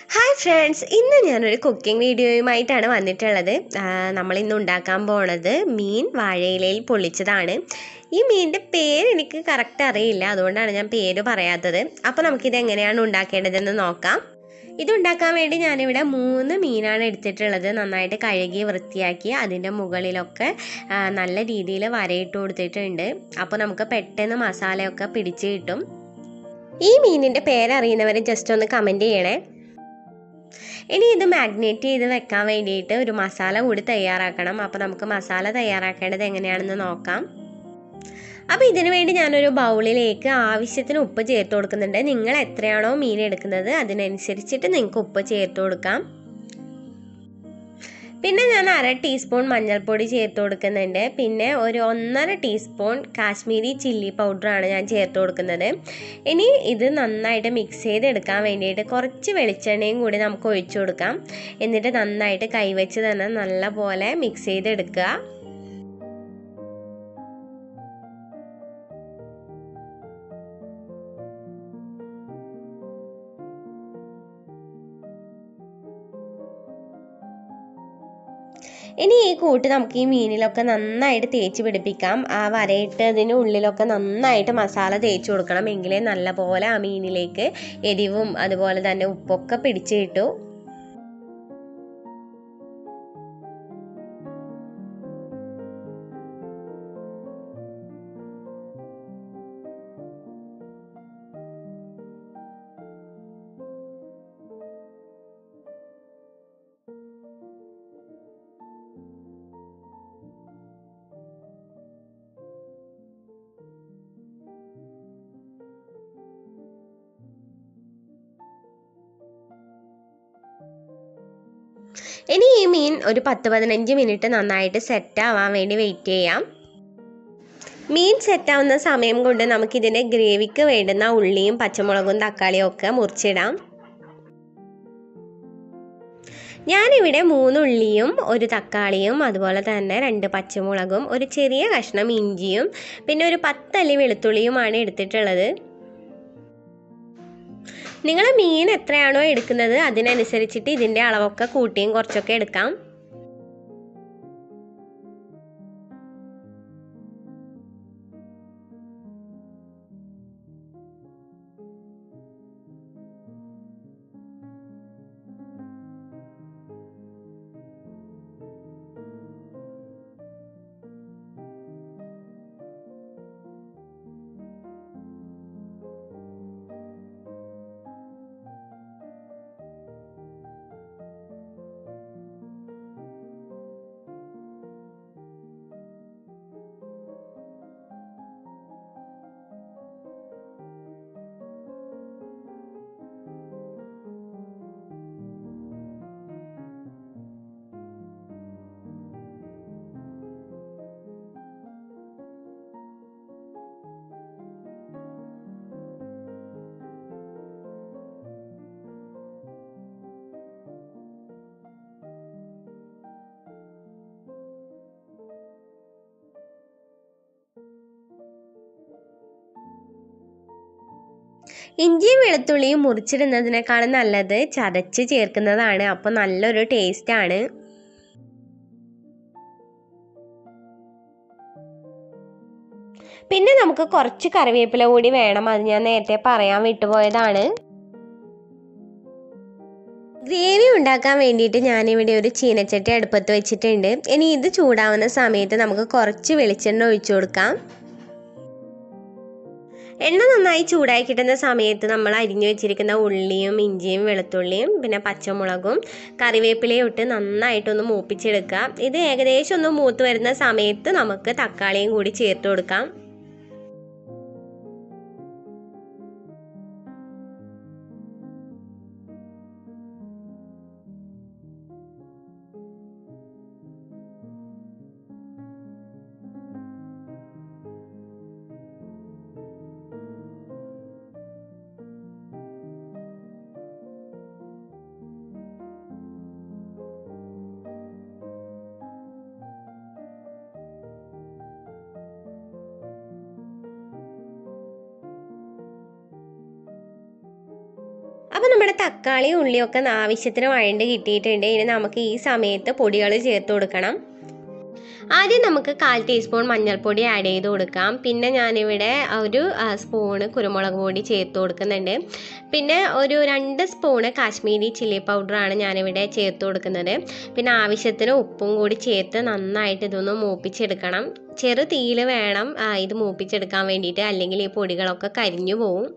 hi friends ഇന്ന് ഞാനൊരു cooking വീഡിയോയുമായിട്ടാണ് വന്നിട്ടുള്ളത് ആ, നമ്മളിന്ന് ഉണ്ടാക്കാൻ പോണത് മീൻ വാഴയിലയിൽ പൊള്ളിച്ചതാണ് ഈ മീനിൻ്റെ പേര് എനിക്ക് കറക്റ്റ് അറിയില്ല അതുകൊണ്ടാണ് ഞാൻ പേര് പറയാത്തത് അപ്പോൾ നമുക്കിത് എങ്ങനെയാണ് ഉണ്ടാക്കേണ്ടതെന്ന് നോക്കാം ഇതുണ്ടാക്കാൻ വേണ്ടി ഞാനിവിടെ മൂന്ന് മീനാണ് എടുത്തിട്ടുള്ളത് നന്നായിട്ട് കഴുകി വൃത്തിയാക്കി അതിൻ്റെ മുകളിലൊക്കെ ആ, നല്ല രീതിയിൽ വരയിട്ട് കൊടുത്തിട്ടുണ്ട് അപ്പോൾ നമുക്ക് പെട്ടെന്ന് മസാലയൊക്കെ പിടിച്ച് കിട്ടും ഈ മീനിൻ്റെ പേരറിയുന്നവർ ജസ്റ്റ് ഒന്ന് കമൻറ്റ് ചെയ്യണേ ഇനി ഇത് മാഗ്നേറ്റ് ചെയ്ത് വെക്കാൻ വേണ്ടിയിട്ട് ഒരു മസാല കൂടി തയ്യാറാക്കണം അപ്പോൾ നമുക്ക് മസാല തയ്യാറാക്കേണ്ടത് എങ്ങനെയാണെന്ന് നോക്കാം അപ്പോൾ ഇതിനു വേണ്ടി ഞാനൊരു ബൗളിലേക്ക് ആവശ്യത്തിന് ഉപ്പ് ചേർത്ത് കൊടുക്കുന്നുണ്ട് നിങ്ങൾ എത്രയാണോ മീൻ എടുക്കുന്നത് അതിനനുസരിച്ചിട്ട് നിങ്ങൾക്ക് ഉപ്പ് ചേർത്ത് കൊടുക്കാം പിന്നെ ഞാൻ അര ടീസ്പൂൺ മഞ്ഞൾപ്പൊടി ചേർത്ത് കൊടുക്കുന്നുണ്ട് പിന്നെ ഒരു ഒന്നര ടീസ്പൂൺ കാശ്മീരി ചില്ലി പൗഡറാണ് ഞാൻ ചേർത്ത് കൊടുക്കുന്നത് ഇനി ഇത് നന്നായിട്ട് മിക്സ് ചെയ്തെടുക്കാൻ വേണ്ടിയിട്ട് കുറച്ച് വെളിച്ചെണ്ണയും കൂടി നമുക്ക് ഒഴിച്ചു കൊടുക്കാം എന്നിട്ട് നന്നായിട്ട് കൈവച്ച് തന്നെ നല്ല പോലെ മിക്സ് ചെയ്തെടുക്കുക ഇനി ഈ കൂട്ട് നമുക്ക് ഈ മീനിലൊക്കെ നന്നായിട്ട് തേച്ച് പിടിപ്പിക്കാം ആ വരയിട്ടതിന് ഉള്ളിലൊക്കെ നന്നായിട്ട് മസാല തേച്ച് കൊടുക്കണം എങ്കിലേ നല്ല പോലെ ആ മീനിലേക്ക് എരിവും അതുപോലെ തന്നെ ഉപ്പൊക്കെ പിടിച്ച് കിട്ടൂ ഇനി ഈ മീൻ ഒരു പത്ത് പതിനഞ്ച് മിനിറ്റ് നന്നായിട്ട് സെറ്റ് ആവാൻ വേണ്ടി വെയിറ്റ് ചെയ്യാം മീൻ സെറ്റാവുന്ന സമയം കൊണ്ട് നമുക്കിതിൻ്റെ ഗ്രേവിക്ക് വേണ്ടുന്ന ഉള്ളിയും പച്ചമുളകും തക്കാളിയും ഒക്കെ മുറിച്ചിടാം ഞാനിവിടെ മൂന്ന് ഉള്ളിയും ഒരു തക്കാളിയും അതുപോലെ തന്നെ രണ്ട് പച്ചമുളകും ഒരു ചെറിയ കഷ്ണം ഇഞ്ചിയും പിന്നെ ഒരു പത്തല്ലി വെളുത്തുള്ളിയുമാണ് എടുത്തിട്ടുള്ളത് നിങ്ങൾ മീൻ എത്രയാണോ എടുക്കുന്നത് അതിനനുസരിച്ചിട്ട് ഇതിൻ്റെ അളവൊക്കെ കൂട്ടിയും കുറച്ചൊക്കെ എടുക്കാം ഇഞ്ചിയും വെളുത്തുള്ളിയും മുറിച്ചിടുന്നതിനേക്കാളും നല്ലത് ചതച്ച് ചേർക്കുന്നതാണ് അപ്പോൾ നല്ലൊരു ടേസ്റ്റാണ് പിന്നെ നമുക്ക് കുറച്ച് കറിവേപ്പില കൂടി വേണം അത് ഞാൻ നേരത്തെ പറയാൻ വിട്ടുപോയതാണ് ഗ്രേവി ഉണ്ടാക്കാൻ വേണ്ടിയിട്ട് ഞാനിവിടെ ഒരു ചീനച്ചട്ടി അടുപ്പത്ത് വെച്ചിട്ടുണ്ട് ഇനി ഇത് ചൂടാവുന്ന സമയത്ത് നമുക്ക് കുറച്ച് വെളിച്ചെണ്ണ ഒഴിച്ചു കൊടുക്കാം എണ്ണ നന്നായി ചൂടായി കിട്ടുന്ന സമയത്ത് നമ്മൾ അരിഞ്ഞു വെച്ചിരിക്കുന്ന ഉള്ളിയും ഇഞ്ചിയും വെളുത്തുള്ളിയും പിന്നെ പച്ചമുളകും കറിവേപ്പിലയും ഇട്ട് നന്നായിട്ടൊന്ന് മൂപ്പിച്ചെടുക്കുക ഇത് ഏകദേശം ഒന്ന് മൂത്ത് വരുന്ന സമയത്ത് നമുക്ക് തക്കാളിയും കൂടി ചേർത്ത് കൊടുക്കാം അപ്പോൾ നമ്മുടെ തക്കാളി ഉള്ളിയൊക്കെ ആവശ്യത്തിന് വഴണ്ട് കിട്ടിയിട്ടുണ്ട് ഇനി നമുക്ക് ഈ സമയത്ത് പൊടികൾ ചേർത്ത് കൊടുക്കണം ആദ്യം നമുക്ക് കാൽ ടീസ്പൂൺ മഞ്ഞൾപ്പൊടി ആഡ് ചെയ്ത് കൊടുക്കാം പിന്നെ ഞാനിവിടെ ഒരു ആ, സ്പൂണ് കുരുമുളക് പൊടി ചേർത്ത് കൊടുക്കുന്നുണ്ട് പിന്നെ ഒരു രണ്ട് സ്പൂണ് കാശ്മീരി ചില്ലി പൗഡറാണ് ഞാനിവിടെ ചേർത്ത് കൊടുക്കുന്നത് പിന്നെ ആവശ്യത്തിന് ഉപ്പും കൂടി ചേർത്ത് നന്നായിട്ട് ഇതൊന്ന് മൂപ്പിച്ചെടുക്കണം ചെറു തീയിൽ വേണം ആ, ഇത് മൂപ്പിച്ചെടുക്കാൻ വേണ്ടിയിട്ട് അല്ലെങ്കിൽ ഈ പൊടികളൊക്കെ കരിഞ്ഞു പോവും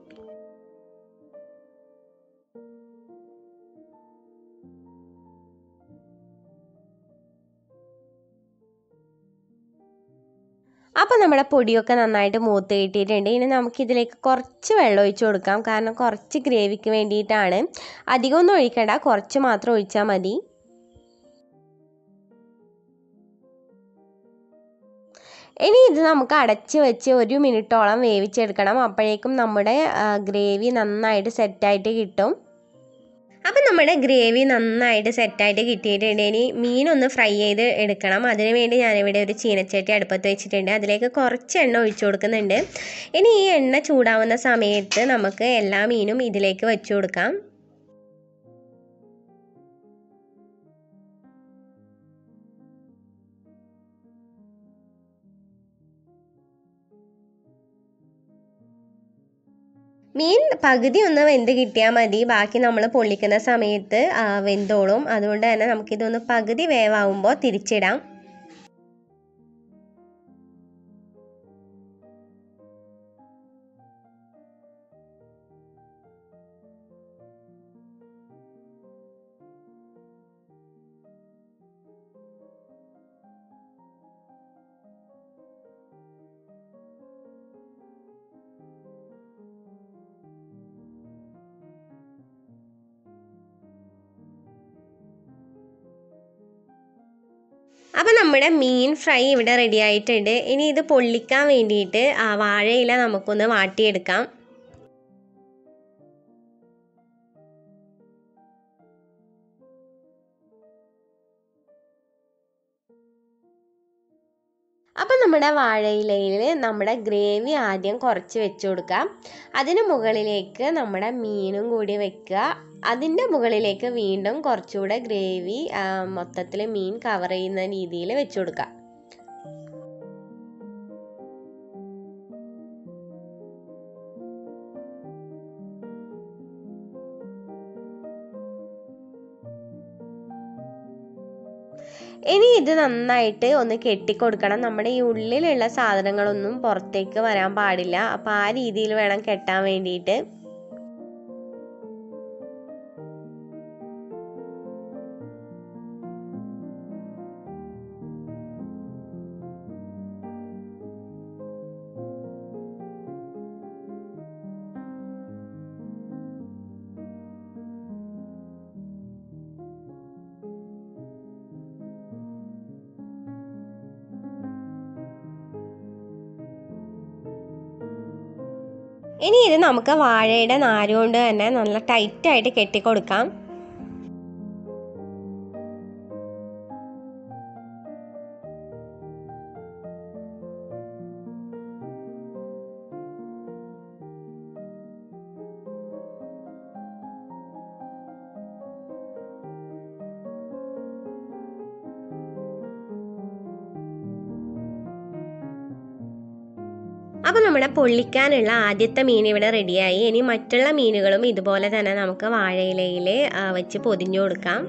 അപ്പോൾ നമ്മുടെ പൊടിയൊക്കെ നന്നായിട്ട് മൂത്ത് കിട്ടിയിട്ടുണ്ട് ഇനി നമുക്കിതിലേക്ക് കുറച്ച് വെള്ളം ഒഴിച്ച് കൊടുക്കാം കാരണം കുറച്ച് ഗ്രേവിക്ക് വേണ്ടിയിട്ടാണ് അധികമൊന്നും ഒഴിക്കണ്ട കുറച്ച് മാത്രം ഒഴിച്ചാൽ മതി ഇനി ഇത് നമുക്ക് അടച്ച് വെച്ച് ഒരു മിനിറ്റോളം വേവിച്ചെടുക്കണം അപ്പോഴേക്കും നമ്മുടെ ഗ്രേവി നന്നായിട്ട് സെറ്റായിട്ട് കിട്ടും അപ്പം നമ്മുടെ ഗ്രേവി നന്നായിട്ട് സെറ്റായിട്ട് കിട്ടിയിട്ടുണ്ട് ഇനി മീനൊന്ന് ഫ്രൈ ചെയ്ത് എടുക്കണം അതിന് വേണ്ടി ഞാനിവിടെ ഒരു ചീനച്ചട്ടി അടുപ്പത്ത് വെച്ചിട്ടുണ്ട് അതിലേക്ക് കുറച്ച് എണ്ണ ഒഴിച്ചു കൊടുക്കുന്നുണ്ട് ഇനി ഈ എണ്ണ ചൂടാവുന്ന സമയത്ത് നമുക്ക് എല്ലാ മീനും ഇതിലേക്ക് വെച്ചു കൊടുക്കാം മീൻ പകുതി ഒന്ന് വെന്ത് കിട്ടിയാൽ മതി ബാക്കി നമ്മൾ പൊള്ളിക്കുന്ന സമയത്ത് ആ, വെന്തോളും അതുകൊണ്ട് തന്നെ നമുക്കിതൊന്ന് പകുതി വേവാകുമ്പോൾ തിരിച്ചിടാം അപ്പോൾ നമ്മുടെ മീൻ ഫ്രൈ ഇവിടെ റെഡി ആയിട്ടുണ്ട് ഇനി ഇത് പൊള്ളിക്കാൻ വേണ്ടിയിട്ട് ആ വാഴയില നമുക്കൊന്ന് വാട്ടിയെടുക്കാം അപ്പം നമ്മുടെ വാഴയിലയിൽ നമ്മുടെ ഗ്രേവി ആദ്യം കുറച്ച് വെച്ച് കൊടുക്കാം അതിന് മുകളിലേക്ക് നമ്മുടെ മീനും കൂടി വെക്കുക അതിൻ്റെ മുകളിലേക്ക് വീണ്ടും കുറച്ചുകൂടെ ഗ്രേവി മൊത്തത്തിൽ മീൻ കവർ ചെയ്യുന്ന രീതിയിൽ വെച്ച് കൊടുക്കുക ഇനി ഇത് നന്നായിട്ട് ഒന്ന് കെട്ടിക്കൊടുക്കണം നമ്മുടെ ഈ ഉള്ളിലുള്ള സാധനങ്ങളൊന്നും പുറത്തേക്ക് വരാൻ പാടില്ല അപ്പോൾ ആ രീതിയിൽ വേണം കെട്ടാൻ വേണ്ടിയിട്ട് ഇനി ഇത് നമുക്ക് വാഴയുടെ നാര് കൊണ്ട് തന്നെ നല്ല ടൈറ്റായിട്ട് കെട്ടിക്കൊടുക്കാം അപ്പോൾ നമ്മുടെ പൊള്ളിക്കാനുള്ള ആദ്യത്തെ മീൻ ഇവിടെ റെഡിയായി ഇനി മറ്റുള്ള മീനുകളും ഇതുപോലെ തന്നെ നമുക്ക് വാഴയിലയിൽ വെച്ച് പൊതിഞ്ഞു കൊടുക്കാം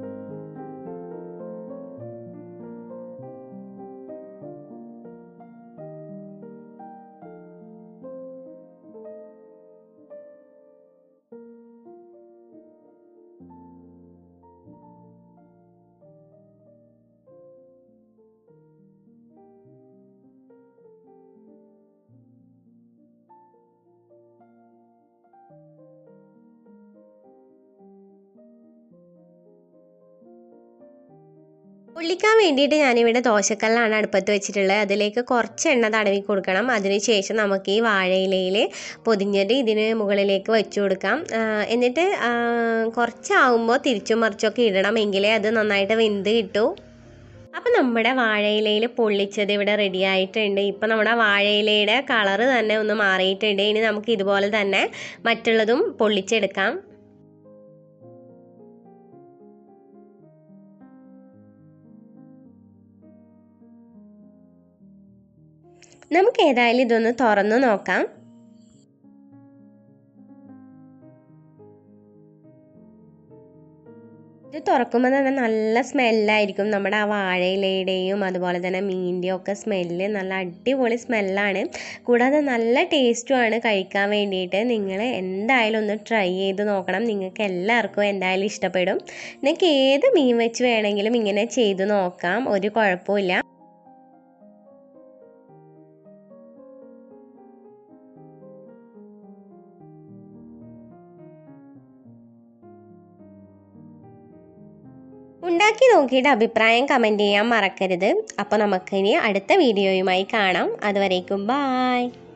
പൊള്ളിക്കാൻ വേണ്ടിയിട്ട് ഞാനിവിടെ ദോശക്കല്ലാണ് അടുപ്പത്ത് വെച്ചിട്ടുള്ളത് അതിലേക്ക് കുറച്ച് എണ്ണ തടവി കൊടുക്കണം അതിനുശേഷം നമുക്ക് ഈ വാഴയിലയിൽ പൊതിഞ്ഞത് ഇതിന് മുകളിലേക്ക് വെച്ച് കൊടുക്കാം ആ, എന്നിട്ട് ആ, കുറച്ചാവുമ്പോൾ തിരിച്ചും മറിച്ചൊക്കെ ഇടണം എങ്കിലേ അത് നന്നായിട്ട് വെന്ത് കിട്ടൂ അപ്പം നമ്മുടെ വാഴയിലയിൽ പൊള്ളിച്ചത് ഇവിടെ റെഡി ആയിട്ടുണ്ട് ഇപ്പം നമ്മുടെ വാഴയിലയുടെ കളറ് തന്നെ ഒന്ന് മാറിയിട്ടുണ്ട് ഇനി നമുക്ക് ഇതുപോലെ തന്നെ മറ്റുള്ളതും പൊള്ളിച്ചെടുക്കാം നമുക്ക് ഏതായാലും ഇതൊന്ന് തുറന്നു നോക്കാം ഇത് തുറക്കുമ്പോൾ തന്നെ നല്ല സ്മെല്ലായിരിക്കും നമ്മുടെ ആ വാഴയിലയുടെയും അതുപോലെ തന്നെ മീനിൻ്റെയും ഒക്കെ സ്മെല്ല് നല്ല അടിപൊളി സ്മെല്ലാണ് കൂടാതെ നല്ല ടേസ്റ്റുമാണ് കഴിക്കാൻ വേണ്ടിയിട്ട് നിങ്ങൾ എന്തായാലും ഒന്ന് ട്രൈ ചെയ്ത് നോക്കണം നിങ്ങൾക്ക് എല്ലാവർക്കും എന്തായാലും ഇഷ്ടപ്പെടും നിങ്ങൾക്ക് ഏത് മീൻ വെച്ച് വേണമെങ്കിലും ഇങ്ങനെ ചെയ്ത് നോക്കാം ഒരു കുഴപ്പമില്ല ഉണ്ടാക്കി നോക്കിയിട്ട് അഭിപ്രായം കമൻറ്റ് ചെയ്യാൻ മറക്കരുത് അപ്പോൾ നമുക്കിനി അടുത്ത വീഡിയോയുമായി കാണാം അതുവരേക്കും ബായ്